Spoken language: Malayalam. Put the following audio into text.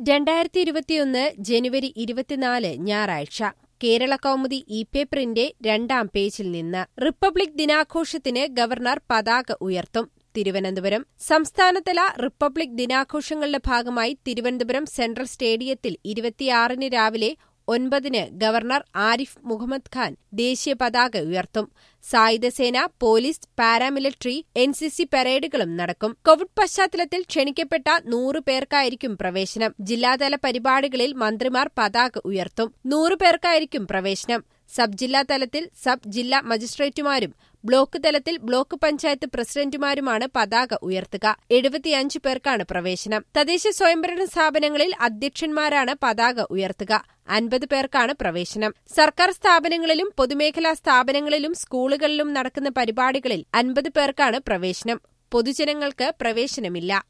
രണ്ടായിരത്തി ഇരുപത്തിയൊന്ന് ജനുവരി ഇരുപത്തിനാല് ഞായറാഴ്ച കേരള കൗമുദി ഇ പേപ്പറിന്റെ രണ്ടാം പേജിൽ നിന്ന് റിപ്പബ്ലിക് ദിനാഘോഷത്തിന് ഗവർണർ പതാക ഉയർത്തും തിരുവനന്തപുരം സംസ്ഥാനതല റിപ്പബ്ലിക് ദിനാഘോഷങ്ങളുടെ ഭാഗമായി തിരുവനന്തപുരം സെൻട്രൽ സ്റ്റേഡിയത്തിൽ ഇരുപത്തിയാറിന് രാവിലെ ഒൻപതിന് ഗവർണർ ആരിഫ് മുഹമ്മദ് ഖാൻ ദേശീയ പതാക ഉയർത്തും സായുധസേന police paramilitary N C C പരേഡുകളും നടക്കും കോവിഡ് പശ്ചാത്തലത്തിൽ ക്ഷണിക്കപ്പെട്ട നൂറ് പേർക്കായിരിക്കും പ്രവേശനം ജില്ലാതല പരിപാടികളിൽ മന്ത്രിമാർ പതാക ഉയർത്തും നൂറ് പേർക്കായിരിക്കും പ്രവേശനം സബ് ജില്ലാ തലത്തിൽ സബ് ജില്ലാ മജിസ്ട്രേറ്റുമാരും ബ്ലോക്ക് തലത്തിൽ ബ്ലോക്ക് പഞ്ചായത്ത് പ്രസിഡന്റുമാരുമാണ് പതാക ഉയർത്തുക എഴുപത്തിയഞ്ച് പേർക്കാണ് പ്രവേശനം തദ്ദേശ സ്വയംഭരണ സ്ഥാപനങ്ങളിൽ അധ്യക്ഷന്മാരാണ് പതാക ഉയർത്തുക അൻപത് പേർക്കാണ് പ്രവേശനം സർക്കാർ സ്ഥാപനങ്ങളിലും പൊതുമേഖലാ സ്ഥാപനങ്ങളിലും സ്കൂളുകളിലും നടക്കുന്ന പരിപാടികളിൽ അൻപത് പേർക്കാണ് പ്രവേശനം പൊതുജനങ്ങൾക്ക് പ്രവേശനമില്ല